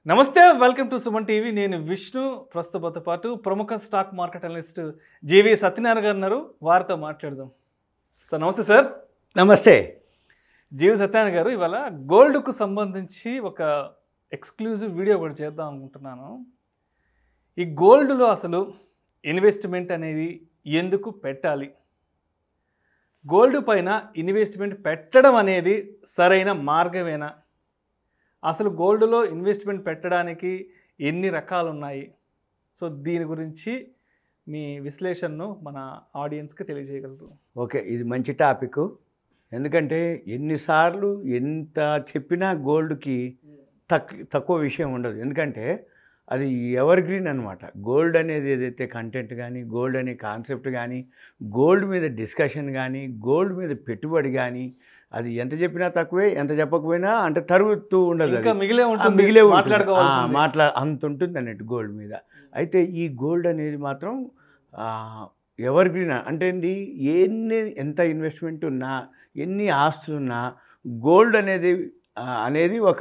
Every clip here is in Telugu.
నమస్తే వెల్కమ్ టు సుమన్ టీవీ నేను విష్ణు ప్రస్తుతంతో పాటు ప్రముఖ stock market analyst JV Satyanarayana garu ఉన్నారు వారితో మాట్లాడదాం సార్ నమస్తే సార్ నమస్తే జేవి సత్యనారాయణ గారు ఇవాళ గోల్డ్కు సంబంధించి ఒక ఎక్స్క్లూజివ్ వీడియో కూడా చేద్దాం అనుకుంటున్నాను ఈ గోల్డ్లో అసలు ఇన్వెస్ట్మెంట్ అనేది ఎందుకు పెట్టాలి గోల్డ్ పైన ఇన్వెస్ట్మెంట్ పెట్టడం అనేది సరైన మార్గమేనా అసలు గోల్డ్లో ఇన్వెస్ట్మెంట్ పెట్టడానికి ఎన్ని రకాలు ఉన్నాయి సో దీని గురించి మీ విశ్లేషణను మన ఆడియన్స్కి తెలియజేయగలరు ఓకే ఇది మంచి టాపిక్ ఎందుకంటే ఎన్నిసార్లు ఎంత చెప్పినా గోల్డ్కి తక్ తక్కువ విషయం ఉండదు ఎందుకంటే అది ఎవర్ గ్రీన్ అనమాట గోల్డ్ అనేది ఏదైతే కంటెంట్ కానీ గోల్డ్ అనే కాన్సెప్ట్ కానీ గోల్డ్ మీద డిస్కషన్ కానీ గోల్డ్ మీద పెట్టుబడి కానీ అది ఎంత చెప్పినా తక్కువే ఎంత చెప్పకపోయినా అంటే తరుగుతూ ఉండదు ఇంకా అది. మిగిలే ఆ, ఉంటుంది మిగిలే ఉంటుంది. మాట్లాడుకోవాల్సింది. ఆ, మాట్లా అంత ఉంటుంది అన్నట్టు గోల్డ్ మీద అయితే ఈ గోల్డ్ అనేది మాత్రం ఎవర్ గ్రీన్ అంటే ఏంటి ఎన్ని ఎంత ఇన్వెస్ట్మెంట్ ఉన్నా ఎన్ని ఆస్తులు ఉన్నా గోల్డ్ అనేది ఆ, అనేది ఒక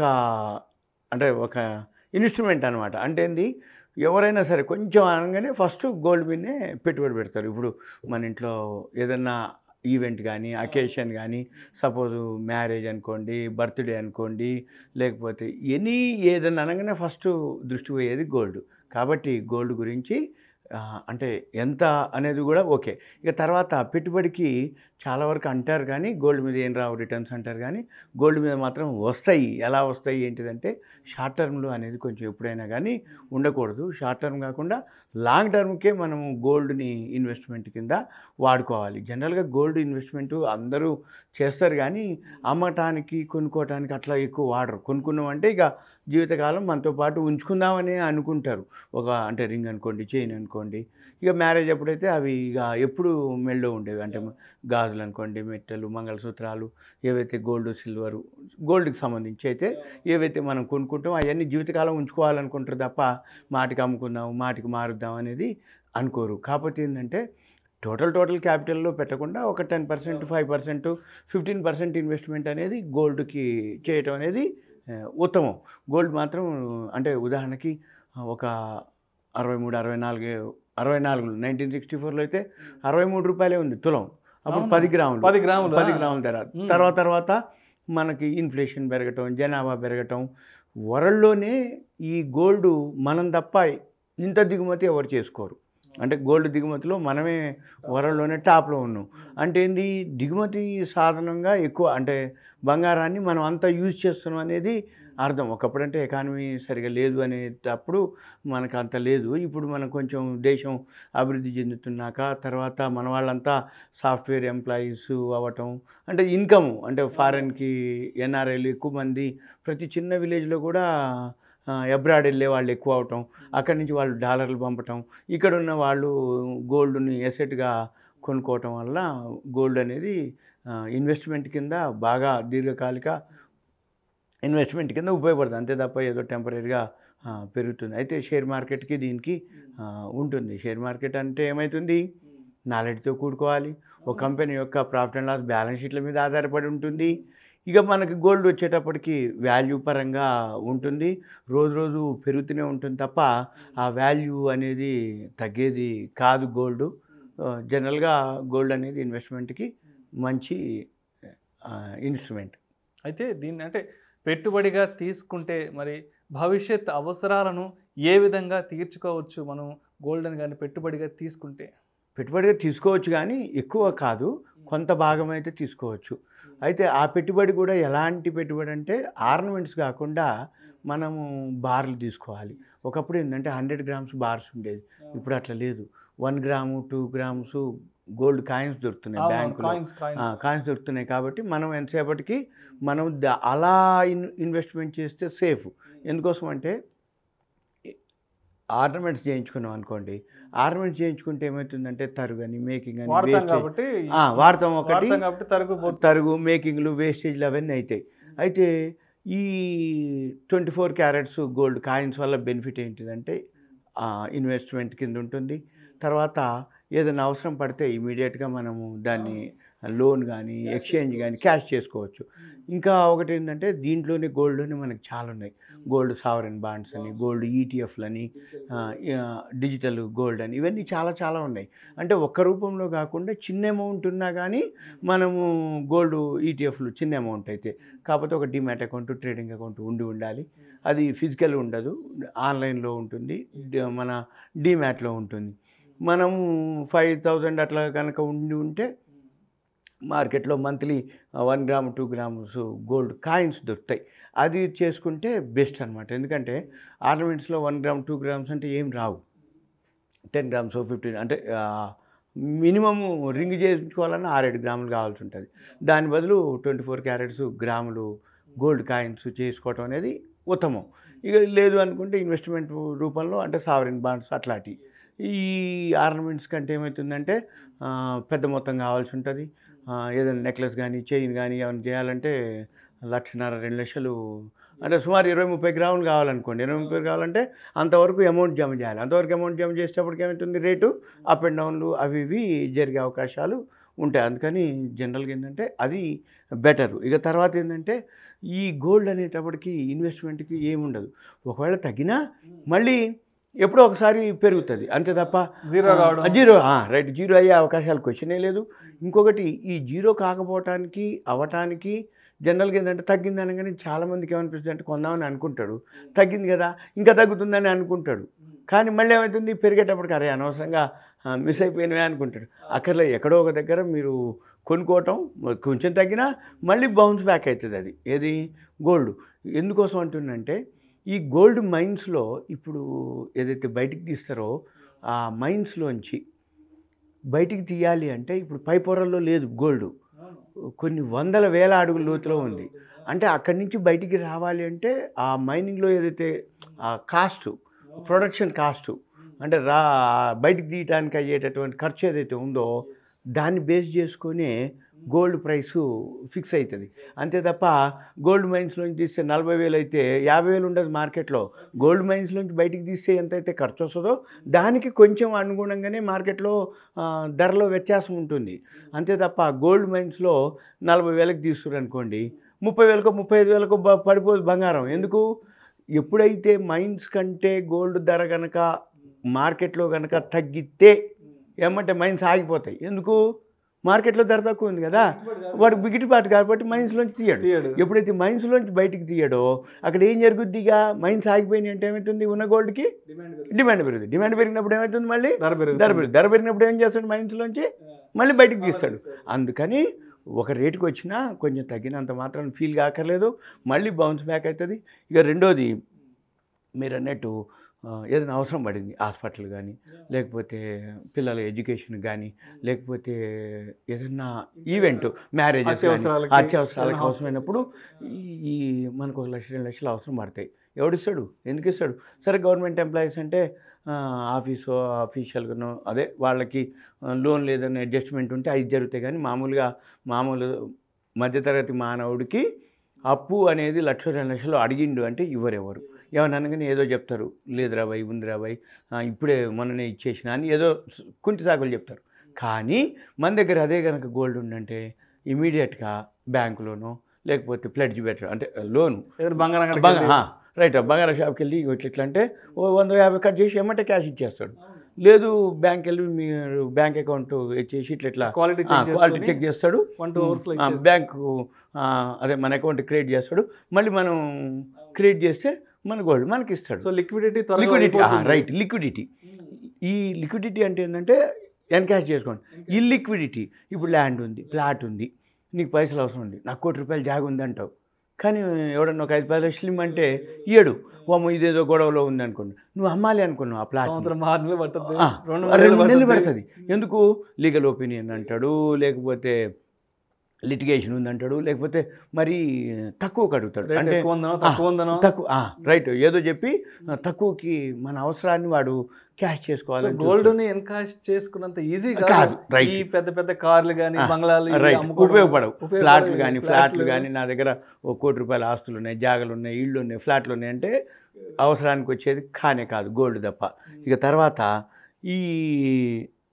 అంటే ఒక ఇన్స్ట్రుమెంట్ అనమాట అంటే ఏంది ఎవరైనా సరే కొంచెం అనగానే ఫస్ట్ గోల్డ్ మీదనే పెట్టుబడి పెడతారు ఇప్పుడు మన ఇంట్లో ఏదన్నా ఈవెంట్ కానీ అకేషన్ కానీ సపోజ్ మ్యారేజ్ అనుకోండి బర్త్డే అనుకోండి లేకపోతే ఎనీ ఏదన్నా అనగానే ఫస్ట్ దృష్టి పోయేది గోల్డ్ కాబట్టి గోల్డ్ గురించి ఆ, అంటే ఎంత అనేది కూడా ఓకే ఇక తర్వాత పెట్టుబడికి చాలా వరకు అంటారు కానీ గోల్డ్ మీద ఏం రావు రిటర్న్స్ అంటారు కానీ గోల్డ్ మీద మాత్రం వస్తాయి ఎలా వస్తాయి ఏంటిదంటే షార్ట్ టర్మ్లో అనేది కొంచెం ఎప్పుడైనా కానీ ఉండకూడదు షార్ట్ టర్మ్ కాకుండా లాంగ్ టర్మ్కే మనము గోల్డ్ని ఇన్వెస్ట్మెంట్ కింద వాడుకోవాలి జనరల్గా గోల్డ్ ఇన్వెస్ట్మెంట్ అందరూ చేస్తారు కానీ అమ్మటానికి కొనుక్కోవటానికి అట్లా ఎక్కువ వాడరు కొనుక్కున్నాం అంటే ఇక జీవితకాలం మనతో పాటు ఉంచుకుందామని అనుకుంటారు ఒక అంటే రింగ్ అనుకోండి చైన్ అనుకోండి ఇక మ్యారేజ్ అప్పుడైతే అవి ఇక ఎప్పుడు మెల్లో ఉండేవి అంటే గాజులు అనుకోండి మెట్టలు మంగళసూత్రాలు ఏవైతే గోల్డ్ సిల్వరు గోల్డ్కి సంబంధించి అయితే ఏవైతే మనం కొనుక్కుంటామో అవన్నీ జీవితకాలం ఉంచుకోవాలనుకుంటారు తప్ప మాటికి అమ్ముకుందాం మాటికి మారుద్దాం అనేది అనుకోరు కాకపోతే ఏంటంటే టోటల్ టోటల్ క్యాపిటల్లో పెట్టకుండా ఒక ten percent five percent fifteen percent investment అనేది గోల్డ్కి చేయటం అనేది ఆ, ఉత్తమం గోల్డ్ మాత్రం అంటే ఉదాహరణకి ఆ, ఒక అరవై మూడు అరవై నాలుగు అరవై నాలుగు నైన్టీన్ సిక్స్టీ ఫోర్లో అయితే అరవై మూడు రూపాయలే ఉంది తులం అప్పుడు అవునా? పది గ్రాములు పది గ్రాములు పది గ్రాముల ధర మ్మ్. తర్వాత తర్వాత మనకి ఇన్ఫ్లేషన్ పెరగటం జనాభా పెరగటం వరల్డ్లోనే ఈ గోల్డ్ మనం తప్ప ఇంత దిగుమతి ఎవరు చేసుకోరు అంటే గోల్డ్ దిగుమతిలో మనమే వరల్డ్లోనే టాప్లో ఉన్నాం అంటే ఏంది దిగుమతి సాధనంగా ఎక్కువ అంటే బంగారాన్ని మనం అంతా యూజ్ చేస్తున్నాం అనేది అర్థం ఒకప్పుడంటే ఎకానమీ సరిగా లేదు అనేటప్పుడు మనకు అంత లేదు ఇప్పుడు మనం కొంచెం దేశం అభివృద్ధి చెందుతున్నాక తర్వాత మన వాళ్ళంతా సాఫ్ట్వేర్ ఎంప్లాయీస్ అవ్వటం అంటే ఇన్కమ్ అంటే ఫారెన్కి ఎన్ఆర్ఐలు ఎక్కువ మంది ప్రతి చిన్న విలేజ్లో కూడా అబ్రాడ్ వెళ్ళే వాళ్ళు ఎక్కువ అవటం అక్కడి నుంచి వాళ్ళు డాలర్లు పంపటం ఇక్కడ ఉన్న వాళ్ళు గోల్డ్ని ఎసెట్గా కొనుక్కోవటం వల్ల గోల్డ్ అనేది ఇన్వెస్ట్మెంట్ కింద బాగా దీర్ఘకాలిక ఇన్వెస్ట్మెంట్ కింద ఉపయోగపడుతుంది అంతే తప్ప ఏదో టెంపరీగా పెరుగుతుంది అయితే షేర్ మార్కెట్కి దీనికి ఆ, ఉంటుంది షేర్ మార్కెట్ అంటే ఏమవుతుంది నాలెడ్జ్తో కూడుకోవాలి ఒక కంపెనీ యొక్క ప్రాఫిట్ అండ్ లాస్ బ్యాలెన్స్ షీట్ల మీద ఆధారపడి ఉంటుంది ఇక మనకి గోల్డ్ వచ్చేటప్పటికి వాల్యూ పరంగా ఉంటుంది రోజు రోజు పెరుగుతూనే ఉంటుంది తప్ప ఆ వాల్యూ అనేది తగ్గేది కాదు గోల్డ్ జనరల్గా గోల్డ్ అనేది ఇన్వెస్ట్మెంట్కి మంచి ఇన్స్ట్రుమెంట్ అయితే దీన్ని అంటే పెట్టుబడిగా తీసుకుంటే మరి భవిష్యత్ అవసరాలను ఏ విధంగా తీర్చుకోవచ్చు మనం గోల్డ్ని కానీ పెట్టుబడిగా తీసుకుంటే పెట్టుబడిగా తీసుకోవచ్చు కానీ ఎక్కువ కాదు కొంత భాగం అయితే తీసుకోవచ్చు అయితే ఆ పెట్టుబడి కూడా ఎలాంటి పెట్టుబడి అంటే ఆర్నమెంట్స్ కాకుండా మనము బార్లు తీసుకోవాలి ఒకప్పుడు ఏంటంటే హండ్రెడ్ గ్రామ్స్ బార్స్ ఉండేది ఇప్పుడు అట్లా లేదు one gram two grams gold coins దొరుకుతున్నాయి బ్యాంకులో కాయిన్స్ కాయిన్స్ కాయిన్స్ దొరుకుతున్నాయి కాబట్టి మనం ఎంతసేపటికి మనం ద- అలా ఇన్ ఇన్వెస్ట్మెంట్ చేస్తే సేఫ్ ఎందుకోసం అంటే ఆర్నమెంట్స్ చేయించుకున్నాం అనుకోండి ఆర్నమెంట్స్ చేయించుకుంటే ఏమవుతుందంటే తరుగని మేకింగ్ అని వాడతాం wastage- కాబట్టి ఆ, వాడతాం ఒకటి వాడతాం కాబట్టి తరుగుపోతుంది తరుగు మేకింగ్లు వేస్టేజ్లు అవన్నీ అవుతాయి అయితే ఈ twenty four carats gold coins వల్ల బెనిఫిట్ ఏంటిదంటే ఇన్వెస్ట్మెంట్ కింద ఉంటుంది తర్వాత ఏదైనా అవసరం పడితే ఇమీడియట్గా మనము దాన్ని లోన్ కానీ ఎక్స్చేంజ్ కానీ క్యాష్ చేసుకోవచ్చు ఇంకా ఒకటి ఏంటంటే దీంట్లోనే గోల్డ్లోనే మనకి చాలా ఉన్నాయి గోల్డ్ సావరెన్ బాండ్స్ అని గోల్డ్ ఈటీఎఫ్లు అని ఆ, ఆ, డిజిటల్ గోల్డ్ అని ఇవన్నీ చాలా చాలా ఉన్నాయి అంటే ఒక్క రూపంలో కాకుండా చిన్న అమౌంట్ ఉన్నా కానీ మనము గోల్డ్ ఈటీఎఫ్లు చిన్న అమౌంట్ అయితే కాకపోతే ఒక డిమాట్ అకౌంట్ ట్రేడింగ్ అకౌంట్ ఉండి ఉండాలి అది ఫిజికల్ ఉండదు ఆన్లైన్లో ఉంటుంది డి- మన డిమాట్లో ఉంటుంది మనము ఫైవ్ థౌజండ్ అట్లా కనుక ఉండి ఉంటే మార్కెట్లో monthly one gram two grams gold coins దొరుకుతాయి అది చేసుకుంటే బెస్ట్ అనమాట ఎందుకంటే ఆర్నమెంట్స్లో వన్ గ్రామ్ టూ గ్రామ్స్ అంటే ఏం రావు టెన్ గ్రామ్స్ ఫిఫ్టీన్ అంటే మినిమము రింగ్ చేయించుకోవాలన్నా ఆరేడు గ్రాములు కావాల్సి ఉంటుంది దాని బదులు ట్వంటీ ఫోర్ క్యారెట్స్ గ్రాములు గోల్డ్ కాయిన్స్ చేసుకోవటం అనేది ఉత్తమం ఇక లేదు అనుకుంటే ఇన్వెస్ట్మెంట్ రూపంలో అంటే సావరిన్ బాండ్స్ అట్లాంటివి ఈ ఆర్నమెంట్స్ కంటే ఏమవుతుందంటే ఆ, పెద్ద మొత్తం కావాల్సి ఉంటుంది ఆ, ఏదైనా నెక్లెస్ కానీ చైన్ కానీ ఏమైనా చేయాలంటే లక్షన్నర రెండు లక్షలు అంటే సుమారు ఇరవై ముప్పై గ్రాములు కావాలనుకోండి ఇరవై ముప్పై కావాలంటే అంతవరకు అమౌంట్ జమ చేయాలి అంతవరకు అమౌంట్ జమ చేసేటప్పటికి ఏమవుతుంది రేటు అప్ అండ్ డౌన్లు అవి ఇవి జరిగే అవకాశాలు ఉంటాయి అందుకని జనరల్గా ఏంటంటే అది బెటర్ ఇక తర్వాత ఏంటంటే ఈ గోల్డ్ అనేటప్పటికి ఇన్వెస్ట్మెంట్కి ఏముండదు ఒకవేళ తగ్గినా మళ్ళీ ఎప్పుడో ఒకసారి పెరుగుతుంది అంతే తప్ప జీరో కావడం ఆ, జీరో ఆ, రైట్ జీరో అయ్యే అవకాశాలు క్వశ్చనే లేదు ఇంకొకటి ఈ జీరో కాకపోవటానికి అవటానికి జనరల్గా ఏంటంటే తగ్గింది అనగానే చాలామందికి ఏమనిపిస్తుంది అంటే కొందామని అనుకుంటాడు తగ్గింది కదా ఇంకా తగ్గుతుందని అనుకుంటాడు కానీ మళ్ళీ ఏమవుతుంది పెరిగేటప్పటికి అరే అనవసరంగా మిస్ అయిపోయినవే అనుకుంటాడు అక్కర్లే ఎక్కడో ఒక దగ్గర మీరు కొనుక్కోవటం కొంచెం తగ్గినా మళ్ళీ బౌన్స్ బ్యాక్ అవుతుంది అది ఏది గోల్డ్ ఎందుకోసం అంటుందంటే ఈ గోల్డ్ మైన్స్లో ఇప్పుడు ఏదైతే బయటికి తీస్తారో ఆ మైన్స్లోంచి బయటికి తీయాలి అంటే ఇప్పుడు పై పొరల్లో లేదు గోల్డ్ కొన్ని వందల వేల అడుగుల లోతులో ఉంది అంటే అక్కడి నుంచి బయటికి రావాలి అంటే ఆ మైనింగ్లో ఏదైతే ఆ కాస్ట్ ప్రొడక్షన్ కాస్ట్ అంటే రా బయటికి తీయటానికి అయ్యేటటువంటి ఖర్చు ఏదైతే ఉందో దాన్ని బేస్ చేసుకొని గోల్డ్ ప్రైసు ఫిక్స్ అవుతుంది అంతే తప్ప గోల్డ్ మైన్స్లోంచి తీస్తే నలభై వేలు అయితే యాభై వేలు ఉండదు మార్కెట్లో గోల్డ్ మైన్స్లోంచి బయటికి తీస్తే ఎంత అయితే ఖర్చు వస్తుందో దానికి కొంచెం అనుగుణంగానే మార్కెట్లో ఆ, ధరలో వ్యత్యాసం ఉంటుంది అంతే తప్ప గోల్డ్ మైన్స్లో నలభై వేలకు తీస్తున్నారు అనుకోండి ముప్పై వేలకు ముప్పై ఐదు వేలకు బ- పడిపోదు బంగారం ఎందుకు ఎప్పుడైతే మైన్స్ కంటే గోల్డ్ ధర కనుక మార్కెట్లో కనుక తగ్గితే ఏమంటే మైన్స్ ఆగిపోతాయి ఎందుకు మార్కెట్లో ధర తక్కువ ఉంది కదా వాడు బిగిటిపాటు కాబట్టి మైన్స్లోంచి తీయడు తీయడు ఎప్పుడైతే మైన్స్లోంచి బయటికి తీయడో అక్కడ ఏం జరుగుద్దిగా మైన్స్ ఆగిపోయినాయి అంటే ఏమవుతుంది ఉన్న గోల్డ్కి డిమాండ్ పెరుగుతుంది డిమాండ్ పెరిగినప్పుడు ఏమవుతుంది మళ్ళీ ధర ధర పెరుగుతుంది పెరుగుతుంది ధర పెరిగినప్పుడు ఏం చేస్తాడు మైన్స్లోంచి మళ్ళీ బయటికి తీస్తాడు అందుకని ఒక రేటుకి వచ్చినా కొంచెం తగ్గినంత మాత్రం ఫీల్ కాకర్లేదు మళ్ళీ బౌన్స్ బ్యాక్ అవుతుంది ఇక రెండోది మీరు అన్నట్టు ఆ, ఏదైనా అవసరం పడింది హాస్పిటల్ కానీ లేకపోతే పిల్లల ఎడ్యుకేషన్ కానీ లేకపోతే ఏదైనా ఈవెంట్ మ్యారేజెస్ అత్యవసరాలకి, అత్యవసరాలకు ఏదైనా అవసరమైనప్పుడు ఈ ఈ మనకు ఒక లక్ష రెండు లక్షలు అవసరం పడతాయి ఎవడిస్తాడు ఎందుకు ఇస్తాడు సరే గవర్నమెంట్ ఎంప్లాయీస్ అంటే ఆఫీసు అఫీషియల్గాను అదే వాళ్ళకి లోన్ లేదని అడ్జస్ట్మెంట్ ఉంటే అవి జరుగుతాయి కానీ మామూలుగా మామూలు మధ్యతరగతి మానవుడికి అప్పు అనేది లక్ష రెండు లక్షలు అడిగిండు అంటే ఇవ్వరెవరు ఏమన్నా అనగానే ఏదో చెప్తారు లేదురా బాయ్ ఉందిరా బాయ్ ఆ, ఇప్పుడే మొన్ననే ఇచ్చేసిన అని ఏదో స్- కుంటి సాకులు చెప్తారు కానీ మన దగ్గర అదే కనుక గోల్డ్ ఉందంటే ఇమీడియట్గా బ్యాంకులోనో లేకపోతే ప్లెడ్జ్ బెటర్ అంటే లోను ఏదైనా బంగారం అక్కడికి బంగా- వెళ్ళి- ఆ, రైట్ బంగారం షాప్కి వెళ్ళి ఇట్లా ఇట్లా అంటే ఓ వంద యాభై కట్ చేసి ఏమంటే క్యాష్ ఇచ్చేస్తాడు లేదు బ్యాంక్ వెళ్ళి మీరు బ్యాంక్ అకౌంట్ ఇచ్చేసి ఇట్లా ఇట్లా క్వాలిటీ ఆ, చెక్ క్వాలిటీ చేసుకొని చెక్ చేస్తాడు వన్ టూ అవర్స్ లో ఆ, ఇచ్చేస్తారు. బ్యాంకు ఆ, అదే మన అకౌంట్ క్రియేట్ చేస్తాడు మళ్ళీ మనం క్రియేట్ చేస్తే మన గోల్డ్ మనకి ఇస్తాడు సో లిక్విడిటీ త్వరగా లిక్విడిటీ అయిపోతుంది. రైట్ లిక్విడిటీ ఈ లిక్విడిటీ అంటే ఏంటంటే ఎన్కాష్ చేసుకోండి ఈ లిక్విడిటీ ఇప్పుడు ల్యాండ్ ఉంది ప్లాట్ ఉంది నీకు పైసలు అవసరం ఉంది నాకు కోటి రూపాయలు జాగ ఉంది అంటావు కానీ ఎవడన్నా ఒక ఐదు పది లక్షలు ఇమ్మంటే ఇయ్యడు ఓమో ఇదేదో గొడవలో ఉంది అనుకోండి నువ్వు అమ్మాలి అనుకున్నావు ఆ ప్లాట్ సంవత్సరం ఆరు నెలలు పట్టద్దు ఆ, రెండు రెండు మూడు నెలలు పడుతుంది పడుతుంది ఎందుకు లీగల్ ఒపీనియన్ అంటాడు లేకపోతే లిటిగేషన్ ఉందంటాడు లేకపోతే మరి తక్కువ కడుగుతాడు రేట్ అంటే ఎక్కువ ఉందనో తక్కువ ఉందనో తక్కువ రైట్ ఏదో చెప్పి ఆ, తక్కువకి మన అవసరాన్ని వాడు క్యాష్ చేసుకోవాలి గోల్డ్ ని ఎన్కాష్ చేసుకున్నంత ఈజీ కాదు, కాదు right. ఈ పెద్ద పెద్ద కార్లు కానీ ఆ, బంగ్లాలు ఇవి రైట్ అమ్ముకోవడం ఉపయోగపడవు ఉపయోగపడవు. ఫ్లాట్లు కానీ ఫ్లాట్లు ఫ్లాట్లు కానీ నా దగ్గర ఒక కోటి రూపాయల ఆస్తులు ఉన్నాయి జాగలు ఉన్నాయి ఇళ్ళు ఉన్నాయి ఫ్లాట్లు ఉన్నాయి అంటే అవసరానికి వచ్చేది కానే కాదు గోల్డ్ తప్ప ఇక తర్వాత ఈ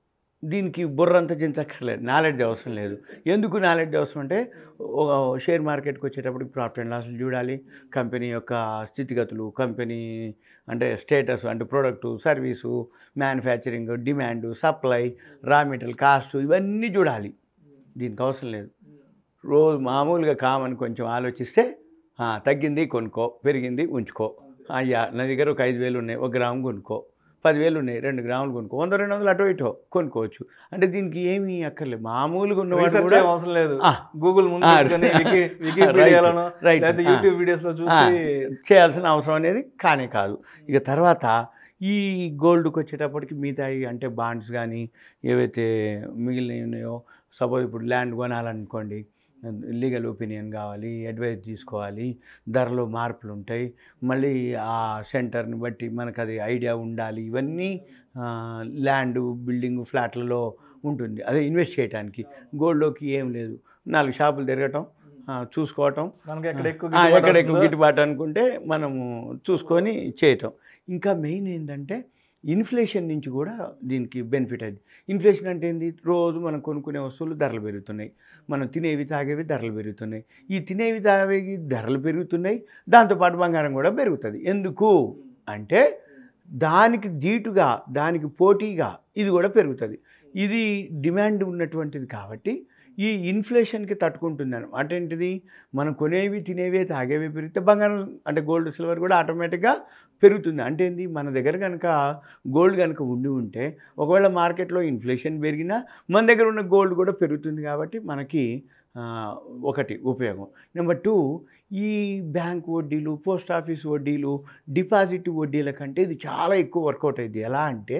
దీనికి బుర్ర అంతా చించక్కర్లేదు నాలెడ్జ్ అవసరం లేదు ఎందుకు నాలెడ్జ్ అవసరం అంటే ఒక షేర్ మార్కెట్కి వచ్చేటప్పటికి ప్రాఫిట్ అండ్ లాస్లు చూడాలి కంపెనీ యొక్క స్థితిగతులు కంపెనీ అంటే స్టేటస్ అంటే product service manufacturing demand supply raw material cost ఇవన్నీ చూడాలి దీనికి అవసరం లేదు రోజు మామూలుగా కామన్ కొంచెం ఆలోచిస్తే "ఆ, తగ్గింది కొనుక్కో పెరిగింది ఉంచుకో అయ్యా నా దగ్గర ఒక ఐదు వేలు ఉన్నాయి ఒక గ్రాము కొనుక్కో పదివేలు ఉన్నాయి రెండు గ్రాములు కొనుక్కో వంద రెండు వందలు అటో ఇటో కొనుక్కోవచ్చు అంటే దీనికి ఏమీ అక్కర్లేదు మామూలుగా ఉన్నవాడు రీసెర్చ్ కూడా ఏం అవసరం లేదు ఆ, గూగుల్ ముందు ఆ, పెట్టుకొని వికీ వికీపీడియాలోనో రైట్ లేకపోతే ఆ. యూట్యూబ్ వీడియోస్ లో చూసి చేయాల్సిన అవసరం అనేది కానే కాదు ఇక తర్వాత ఈ గోల్డ్కి వచ్చేటప్పటికి మిగతా అంటే బాండ్స్ కానీ ఏవైతే మిగిలినవి ఉన్నాయో సపోజ్ ఇప్పుడు ల్యాండ్ కొనాలనుకోండి లీగల్ ఒపీనియన్ కావాలి అడ్వైస్ తీసుకోవాలి ధరలో మార్పులు ఉంటాయి మళ్ళీ ఆ సెంటర్ని బట్టి మనకు అది ఐడియా ఉండాలి ఇవన్నీ ల్యాండ్ బిల్డింగ్ ఫ్లాట్లలో ఉంటుంది అదే ఇన్వెస్ట్ చేయడానికి గోల్డ్లోకి ఏం లేదు నాలుగు షాపులు తిరగటం ఆ, చూసుకోవటం మనకి ఎక్కడ ఎక్కువ ఆ, గిట్టుబాటు ఎక్కడ ఎక్కువ అవుతుందో గిట్టుబాటు అనుకుంటే మనము చూసుకొని చేయటం ఇంకా మెయిన్ ఏంటంటే ఇన్ఫ్లేషన్ నుంచి కూడా దీనికి బెనిఫిట్ అది ఇన్ఫ్లేషన్ అంటే ఏంది రోజు మనం కొనుక్కునే వస్తువులు ధరలు పెరుగుతున్నాయి మనం తినేవి తాగేవి ధరలు పెరుగుతున్నాయి ఈ తినేవి తాగేవి ధరలు పెరుగుతున్నాయి దాంతోపాటు బంగారం కూడా పెరుగుతుంది ఎందుకు అంటే దానికి ధీటుగా దానికి పోటీగా ఇది కూడా పెరుగుతుంది ఇది డిమాండ్ ఉన్నటువంటిది కాబట్టి ఈ ఇన్ఫ్లేషన్కి తట్టుకుంటుంది అనమాట అంటే ఏంటిది మనం కొనేవి తినేవి తాగేవి పెరిగితే బంగారం అంటే గోల్డ్ సిల్వర్ కూడా ఆటోమేటిక్గా పెరుగుతుంది అంటే ఏంది మన దగ్గర కనుక గోల్డ్ కనుక ఉండి ఉంటే ఒకవేళ మార్కెట్లో ఇన్ఫ్లేషన్ పెరిగినా మన దగ్గర ఉన్న గోల్డ్ కూడా పెరుగుతుంది కాబట్టి మనకి ఆ, ఒకటి ఉపయోగం నెంబర్ టూ ఈ బ్యాంక్ వడ్డీలు పోస్ట్ ఆఫీస్ వడ్డీలు డిపాజిట్ వడ్డీల కంటే ఇది చాలా ఎక్కువ వర్కౌట్ అయింది ఎలా అంటే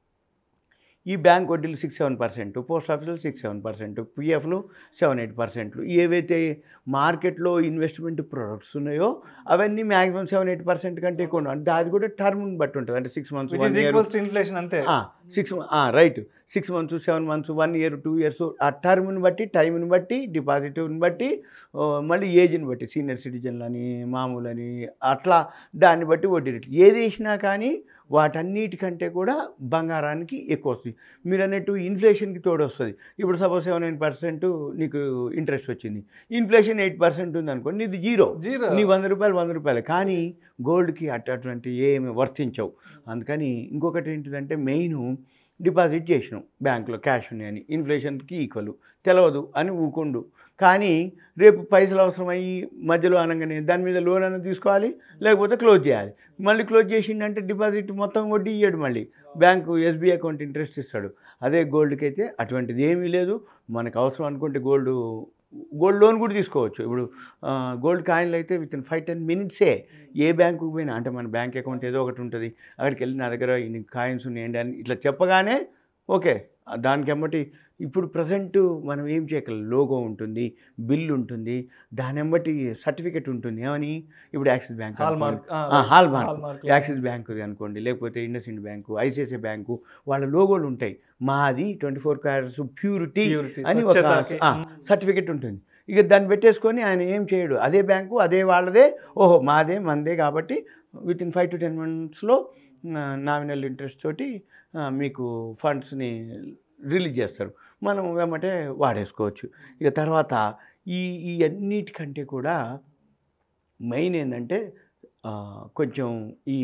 ఈ బ్యాంక్ వడ్డీలు సిక్స్ సెవెన్ పర్సెంట్ పోస్ట్ ఆఫీసులు సిక్స్ సెవెన్ పర్సెంట్ పిఎఫ్లు సెవెన్ ఎయిట్ పర్సెంట్లు ఏవైతే మార్కెట్లో ఇన్వెస్ట్మెంట్ ప్రొడక్ట్స్ ఉన్నాయో అవన్నీ మ్యాక్సిమం సెవెన్ ఎయిట్ పర్సెంట్ కంటే ఎక్కువ ఉండవు. అంటే అది కూడా టర్మ్ని బట్టి ఉంటుంది అంటే six months which is equals to inflation అంతే six right six months seven months one year two years ఆ టర్మ్ని బట్టి టైంని బట్టి డిపాజిటివ్ని బట్టి ఆ, మళ్ళీ ఏజ్ని బట్టి సీనియర్ సిటిజన్లు అని మామూలు అని అట్లా దాన్ని బట్టి వడ్డీ రేట్లు ఏది వేసినా కానీ వాటన్నిటికంటే కూడా బంగారానికి ఎక్కువ వస్తుంది మీరు అన్నట్టు ఇన్ఫ్లేషన్కి తోడు వస్తుంది ఇప్పుడు సపోజ్ సెవెన్ నైన్ పర్సెంట్ నీకు ఇంట్రెస్ట్ వచ్చింది ఇన్ఫ్లేషన్ ఎయిట్ పర్సెంట్ ఉంది అనుకోండి నీది జీరో జీరో నీ వంద రూపాయలు వంద రూపాయలు కానీ గోల్డ్కి అట్ అటువంటి ఏమి వర్తించవు అందుకని ఇంకొకటి ఏంటిదంటే మెయిన్ డిపాజిట్ చేసినాం బ్యాంకులో క్యాష్ ఉన్నాయని ఇన్ఫ్లేషన్కి ఈక్వల్ తెలవదు అని ఊకుండు కానీ రేపు పైసలు అవసరమయ్యి మధ్యలో అనగానే దాని మీద లోన్ అనేది తీసుకోవాలి లేకపోతే క్లోజ్ చేయాలి మళ్ళీ క్లోజ్ చేసిండంటే డిపాజిట్ మొత్తం వడ్డీ ఇయ్యాడు మళ్ళీ బ్యాంకు ఎస్బీఐ అకౌంట్ ఇంట్రెస్ట్ ఇస్తాడు అదే గోల్డ్కి అయితే అటువంటిది ఏమీ లేదు మనకు అవసరం అనుకుంటే గోల్డ్ గోల్డ్ లోన్ కూడా తీసుకోవచ్చు ఇప్పుడు ఆ, గోల్డ్ కాయిన్లు అయితే విత్ ఇన్ ఫైవ్ టెన్ మినిట్సే ఏ బ్యాంకుకి పోయినా అంటే మన బ్యాంక్ అకౌంట్ ఏదో ఒకటి ఉంటుంది అక్కడికి వెళ్ళి నా దగ్గర ఇన్ని కాయిన్స్ ఉన్నాయండి అని ఇట్లా చెప్పగానే ఓకే దానికి ఎమ్మటి ఇప్పుడు ప్రజెంట్ మనం ఏం చేయగలం లోగో ఉంటుంది బిల్ ఉంటుంది దాని ఎమ్మటి సర్టిఫికెట్ ఉంటుంది ఏమని ఇప్పుడు Axis bank hallmark hallmark Axis bank అనుకోండి లేకపోతే ఇండస్ఇండ్ బ్యాంకు ఐసిఐసిఐ బ్యాంకు వాళ్ళ లోగోలు ఉంటాయి మాది ట్వంటీ ఫోర్ క్యారెట్స్ ప్యూరిటీ అని ఒక ఆ, సర్టిఫికెట్ ఉంటుంది ఇక దాన్ని పెట్టేసుకొని ఆయన ఏం చేయడు అదే బ్యాంకు అదే వాళ్ళదే ఓహో మాదే మందే కాబట్టి within five to ten మంత్స్లో నామినల్ ఇంట్రెస్ట్ తోటి ఆ, మీకు ఫండ్స్ని రిలీజ్ చేస్తారు మనం వెంబటే వాడేసుకోవచ్చు ఇక తర్వాత ఈ ఈ అన్నిటికంటే కూడా మెయిన్ ఏంటంటే ఆ, కొంచెం ఈ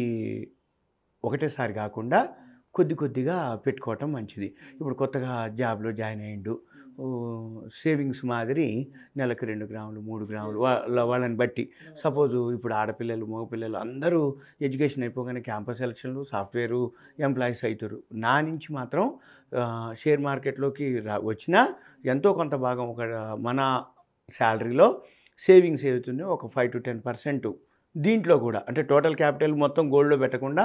ఒకటేసారి కాకుండా కొద్ది కొద్దిగా పెట్టుకోవటం మంచిది ఇప్పుడు కొత్తగా జాబ్లో జాయిన్ అయ్యిండు ఓ, సేవింగ్స్ మాదిరి నెలకు రెండు గ్రాములు మూడు గ్రాములు వాళ్ళ వాళ్ళని బట్టి సపోజు ఇప్పుడు ఆడపిల్లలు మగపిల్లలు అందరూ ఎడ్యుకేషన్ అయిపోగానే క్యాంపస్ సెలక్షన్లు సాఫ్ట్వేరు ఎంప్లాయీస్ అవుతారు నా నుంచి మాత్రం ఆ, షేర్ మార్కెట్లోకి రా వచ్చినా ఎంతో కొంత భాగం ఒక మన శాలరీలో సేవింగ్స్ ఏవైతుందో ఒక ఫైవ్ టు టెన్ పర్సెంట్ దీంట్లో కూడా అంటే టోటల్ క్యాపిటల్ మొత్తం గోల్డ్లో పెట్టకుండా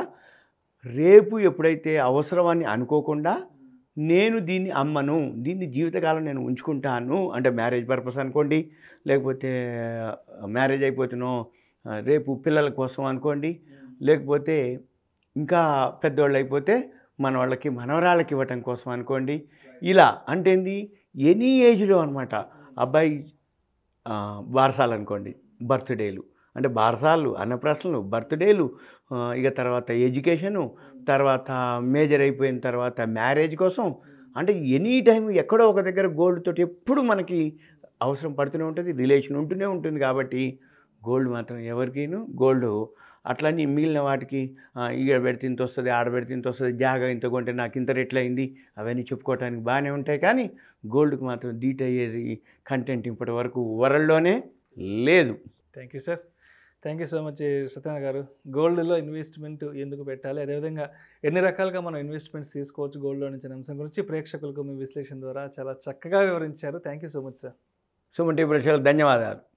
రేపు ఎప్పుడైతే అవసరమని అనుకోకుండా నేను దీన్ని అమ్మను దీన్ని జీవితకాలం నేను ఉంచుకుంటాను అంటే మ్యారేజ్ పర్పస్ అనుకోండి లేకపోతే మ్యారేజ్ అయిపోతునో రేపు పిల్లల కోసం అనుకోండి లేకపోతే ఇంకా పెద్దవాళ్ళు అయిపోతే మన వాళ్ళకి మనవరాళ్ళకి ఇవ్వటం కోసం అనుకోండి ఇలా అంటే ఏంది ఎనీ ఏజ్లో అనమాట అబ్బాయి ఆ, బారసాలు అనుకోండి బర్త్డేలు అంటే బారసాలు అన్నప్రాసనలు బర్త్డేలు ఆ, ఇక తర్వాత ఎడ్యుకేషను తర్వాత మేజర్ అయిపోయిన తర్వాత మ్యారేజ్ కోసం అంటే ఎనీ టైం ఎక్కడో ఒక దగ్గర గోల్డ్ తోటి ఎప్పుడు మనకి అవసరం పడుతూనే ఉంటుంది రిలేషన్ ఉంటూనే ఉంటుంది కాబట్టి గోల్డ్ మాత్రం ఎవరికీను గోల్డ్ అట్లని మిగిలిన వాటికి ఆ, ఈడ పెడితే ఇంత వస్తుంది ఆడ పెడితే ఇంత వస్తుంది జాగా ఇంత కొంటే నాకు ఇంత రేట్లు అయింది అవన్నీ చెప్పుకోవడానికి బాగానే ఉంటాయి కానీ గోల్డ్కి మాత్రం దీట్ అయ్యేది కంటెంట్ ఇప్పటి వరకు వరల్డ్లోనే లేదు thank you sir thank you so much Satyanarayana garu గోల్డ్లో ఇన్వెస్ట్మెంట్ ఎందుకు పెట్టాలి అదేవిధంగా ఎన్ని రకాలుగా మనం ఇన్వెస్ట్మెంట్స్ తీసుకోవచ్చు గోల్డ్లో నుంచి అనే అంశం గురించి ప్రేక్షకులకు మీ విశ్లేషణ ద్వారా చాలా చక్కగా వివరించారు thank you so much sir Suman T ధన్యవాదాలు